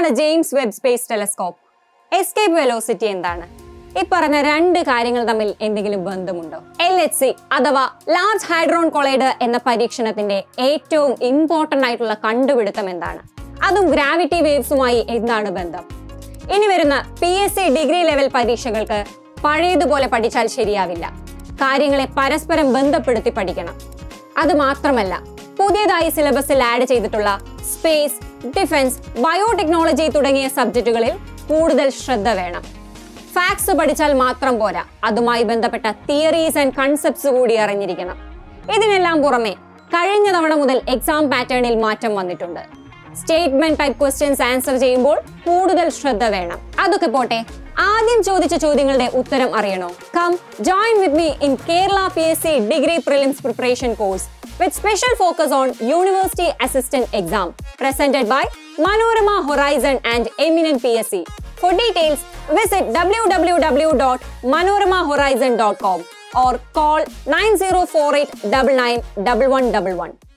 എന്താണ് James Webb space telescope escape velocity എന്താണ് ഈ പറഞ്ഞ രണ്ട് കാര്യങ്ങൾ തമ്മിൽ എന്തെങ്കിലും ബന്ധമുണ്ടോ എൽ എച്ച് സി അഥവാ ലാർജ് ഹൈഡ്രോൺ കൊളൈഡർ എന്ന പരീക്ഷണത്തിന്റെ ഏറ്റവും ഇമ്പോർട്ടന്റ് ആയിട്ടുള്ള കണ്ടുപിടുത്തം എന്താണ് അതും ഗ്രാവിറ്റി വേവ്സുമായി എന്താണ് ബന്ധം ഇനി വരുന്ന P S C degree level പരീക്ഷകൾക്ക് പഴയതുപോലെ പഠിച്ചാൽ ശരിയാവില്ല കാര്യങ്ങളെ പരസ്പരം ബന്ധപ്പെടുത്തി പഠിക്കണം അത് മാത്രമല്ല പുതിയതായി സിലബസിൽ ആഡ് ചെയ്തിട്ടുള്ള സ്പേസ് ഡിഫൻസ് ബയോടെക്നോളജി തുടങ്ങിയ സബ്ജക്റ്റുകളിൽ കൂടുതൽ ശ്രദ്ധ വേണം ഫാക്ട്സ് പഠിച്ചാൽ മാത്രം പോരാ അതുമായി ബന്ധപ്പെട്ട തിയറീസ് ആൻഡ് കൺസെപ്റ്റ്സ് കൂടി അറിഞ്ഞിരിക്കണം ഇതിനെല്ലാം പുറമെ കഴിഞ്ഞ തവണ മുതൽ എക്സാം പാറ്റേണിൽ മാറ്റം വന്നിട്ടുണ്ട് സ്റ്റേറ്റ്മെന്റ് ടൈപ്പ് ക്വസ്റ്റ്യൻസ് ആൻസർ ചെയ്യുമ്പോൾ കൂടുതൽ ശ്രദ്ധ വേണം അതൊക്കെ പോട്ടെ ആദ്യം ചോദിച്ച ചോദ്യങ്ങളുടെ ഉത്തരം അറിയണോ come join with me in Kerala P S C degree prelims preparation course with special focus on University Assistant Exam presented by Manorama Horizon and Eminent PSC. For details, visit www.manoramahorizon.com or call 9048 99 1111.